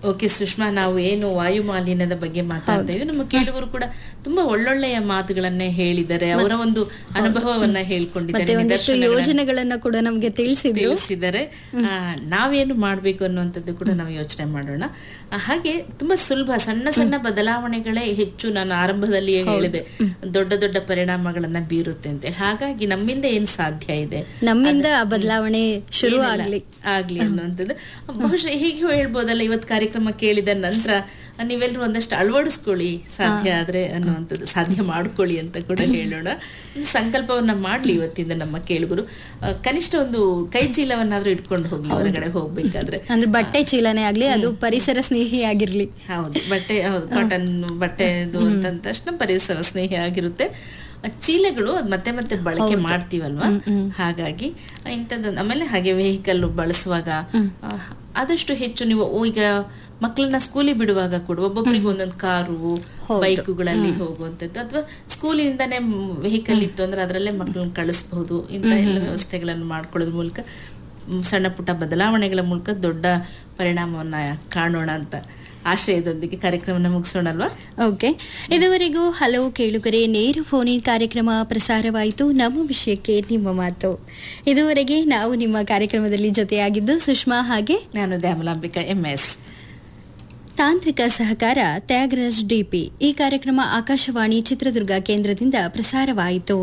okay Sushma ನಾವು ಏನು ವಾಯು ಮಾಲಿನ್ಯದ ಬಗ್ಗೆ ಮಾತಾಡ್ತಾ ಇದ್ವಿ ನಮ್ಮ ಕೇಳುಗರು ಕೂಡ ತುಂಬಾ ಒಳ್ಳೊಳ್ಳೆಯ ಮಾತುಗಳನ್ನೇ ಹೇಳಿದ್ದಾರೆ ಅವರ ಒಂದು ಅನುಭವವನ್ನ ಹೇಳ್ಕೊಂಡಿದ್ದಾರೆ ಮತ್ತೆ ಒಂದಿಷ್ಟು ನಿದರ್ಶನಗಳನ್ನ ಯೋಜನೆಗಳನ್ನ ಕೂಡ ನಮ್ಗೆ ತಿಳಿಸಿದ್ರು ತಿಳಿಸಿದ್ದಾರೆ ಆ, ನಾವೇನು ಮಾಡ್ಬೇಕು ಅನ್ನುವಂಥದ್ದು ಕೂಡ ನಾವು ಯೋಚನೆ ಮಾಡೋಣ ಆ, ಹಾಗೆ ತುಂಬಾ ಸುಲಭ ಸಣ್ಣ ಸಣ್ಣ ಬದಲಾವಣೆಗಳೇ ಹೆಚ್ಚು ನಾನು ಆರಂಭದಲ್ಲಿಯೇ ಹೇಳಿದೆ ದೊಡ್ಡ ದೊಡ್ಡ ಪರಿಣಾಮಗಳನ್ನ ಬೀರುತ್ತೆ ಅಂತ ಹಾಗಾಗಿ ನಮ್ಮಿಂದ ಏನ್ ಸಾಧ್ಯ ಇದೆ ನಮ್ಮಿಂದ ಆ ಬದಲಾವಣೆ ಶುರು ಏನೆಲ್ಲ ಆಗ್ಲಿ ಆಗ್ಲಿ ಅನ್ನುವಂಥದ್ದು ಬಹುಶಃ ಹೀಗೆ ಹೇಳ್ಬೋದಲ್ಲ ಇವತ್ತು ಕಾರ್ಯಕ್ರಮ ಕೇಳಿದ ನಂತರ ನೀವೆಲ್ಲರೂ ಒಂದಷ್ಟು ಅಳವಡಿಸ್ಕೊಳ್ಳಿ ಸಾಧ್ಯ ಆದ್ರೆ ಅನ್ನುವಂಥದ್ದು ಸಾಧ್ಯ ಮಾಡ್ಕೊಳ್ಳಿ ಅಂತ ಕೂಡ ಹೇಳೋಣ ಒಂದು ಸಂಕಲ್ಪವನ್ನ ಮಾಡ್ಲಿ ಇವತ್ತಿಂದ ನಮ್ಮ ಕೇಳುಗರು ಆ, ಕನಿಷ್ಠ ಒಂದು ಕೈ ಚೀಲವನ್ನಾದ್ರೂ ಇಟ್ಕೊಂಡು ಹೋಗಿ ಹೊರಗಡೆ ಹೋಗ್ಬೇಕಾದ್ರೆ ಅಂದ್ರೆ ಬಟ್ಟೆ ಚೀಲನೆ ಆಗ್ಲಿ ಅದು ಪರಿಸರ ಸ್ನೇಹಿ ಆಗಿರ್ಲಿ ಹೌದು ಬಟ್ಟೆ ಹೌದು ಕಾಟನ್ ಬಟ್ಟೆದು ಅಂತ ತಕ್ಷಣ ಪರಿಸರ ಸ್ನೇಹಿ ಆಗಿರುತ್ತೆ ಆ ಚೀಲಗಳು ಅದ್ ಮತ್ತೆ ಮತ್ತೆ ಬಳಕೆ ಮಾಡ್ತೀವಲ್ವಾ ಹಾಗಾಗಿ ಇಂಥದ್ದು ಆಮೇಲೆ ಹಾಗೆ ವೆಹಿಕಲ್ ಬಳಸುವಾಗ ಆ, ಆದಷ್ಟು ಹೆಚ್ಚು ನೀವು ಈಗ ಮಕ್ಕಳನ್ನ ಸ್ಕೂಲಿಗೆ ಬಿಡುವಾಗ ಕೂಡ ಒಬ್ಬೊಬ್ಬರಿಗೆ ಒಂದೊಂದು ಕಾರು ಬೈಕುಗಳಲ್ಲಿ ಹೋಗುವಂಥದ್ದು ಅಥವಾ ಸ್ಕೂಲಿಂದಾನೇ ವೆಹಿಕಲ್ ಇತ್ತು ಅಂದ್ರೆ ಅದರಲ್ಲೇ ಮಕ್ಕಳನ್ನ ಕಳಿಸಬಹುದು ಇಂಥ ಎಲ್ಲ ವ್ಯವಸ್ಥೆಗಳನ್ನು ಮಾಡ್ಕೊಳ್ಳೋದ್ರ ಮೂಲಕ ಮ್, ಸಣ್ಣ ಪುಟ್ಟ ಬದಲಾವಣೆಗಳ ಮೂಲಕ ದೊಡ್ಡ ಪರಿಣಾಮವನ್ನ ಕಾಣೋಣ ಅಂತ ಆಶಯದೊಂದಿಗೆ ಕಾರ್ಯಕ್ರಮನ ಮುಗಿಸೋಣಲ್ವಾ ಓಕೆ ಇದುವರೆಗೂ ಹಲವು ಕೇಳುಗರೆ ನೇರ ಫೋನಿನ್ ಕಾರ್ಯಕ್ರಮ ಪ್ರಸಾರವಾಯಿತು ನಮ್ಮ ವಿಷಯಕ್ಕೆ ನಿಮ್ಮ ಮಾತು ಇದುವರೆಗೆ ನಾವು ನಿಮ್ಮ ಕಾರ್ಯಕ್ರಮದಲ್ಲಿ ಜೊತೆಯಾಗಿದ್ದು ಸುಷ್ಮಾ ಹಾಗೆ ನಾನು ದ್ಯಾಮಲಾಂಬಿಕಾ ಎಂ ಎಸ್ ತಾಂತ್ರಿಕ ಸಹಕಾರ ತ್ಯಾಗರಾಜ್ ಡಿಪಿ ಈ ಕಾರ್ಯಕ್ರಮ ಆಕಾಶವಾಣಿ ಚಿತ್ರದುರ್ಗ ಕೇಂದ್ರದಿಂದ ಪ್ರಸಾರವಾಯಿತು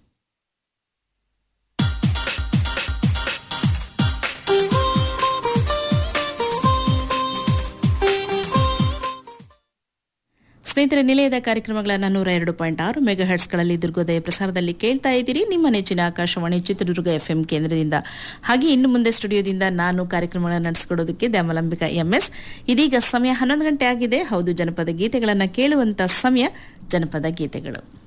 ಸ್ನೇಹಿತರೆ ನಿಲಯದ ಕಾರ್ಯಕ್ರಮಗಳನ್ನ ನೂರ ಎರಡು ಪಾಯಿಂಟ್ ಆರು ಮೆಗಾ ಹರ್ಟ್ಸ್ಗಳಲ್ಲಿ ದುರ್ಗೋದಯ ಪ್ರಸಾರದಲ್ಲಿ ಕೇಳ್ತಾ ಇದ್ದೀರಿ ನಿಮ್ಮ ನೆಚ್ಚಿನ ಆಕಾಶವಾಣಿ ಚಿತ್ರದುರ್ಗ ಎಫ್ ಎಂ ಕೇಂದ್ರದಿಂದ ಹಾಗೆ ಇನ್ನು ಮುಂದೆ ಸ್ಟುಡಿಯೋದಿಂದ ನಾನು ಕಾರ್ಯಕ್ರಮಗಳನ್ನು ನಡೆಸಿಕೊಡೋದಕ್ಕೆ ದ್ಯಾಮಲಾಂಬಿಕಾ ಎಂಎಸ್ ಇದೀಗ ಸಮಯ ಹನ್ನೊಂದು ಗಂಟೆ ಆಗಿದೆ ಹೌದು ಜನಪದ ಗೀತೆಗಳನ್ನು ಕೇಳುವಂತ ಸಮಯ ಜನಪದ ಗೀತೆಗಳು